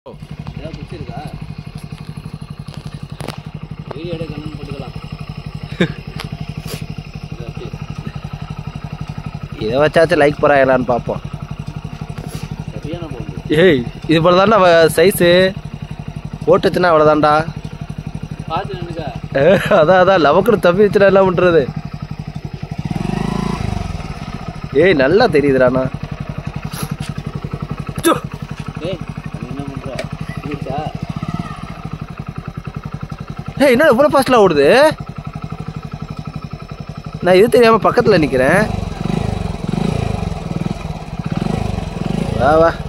ஏதாவது பிடிச்சிருக்கா வீடியோ எடுக்கணும்னு போட்டுக்கலாம் இது அப்படி. இதை வச்சாச்சும் லைக் போறாங்களான்னு பார்ப்போம் சரியான போகுது ஏய் இது போல தான்டா சைஸு போட்டுச்சுன்னா அவ்வளோதான்டா பார்த்து நின்னுக்கா அதான் அதான் லவக்குன்னு தம்பி வச்சுனா என்ன பண்ணுறது ஏய் நல்லா தெரியுதுடாண்ணா ஏய் நீ என்ன பண்ற இருக்கா ஏய் என்ன இவ்வளோ ஃபாஸ்ட்டில் ஓடுது நான் இது தெரியாமல் பக்கத்தில் நிற்கிறேன் வா வா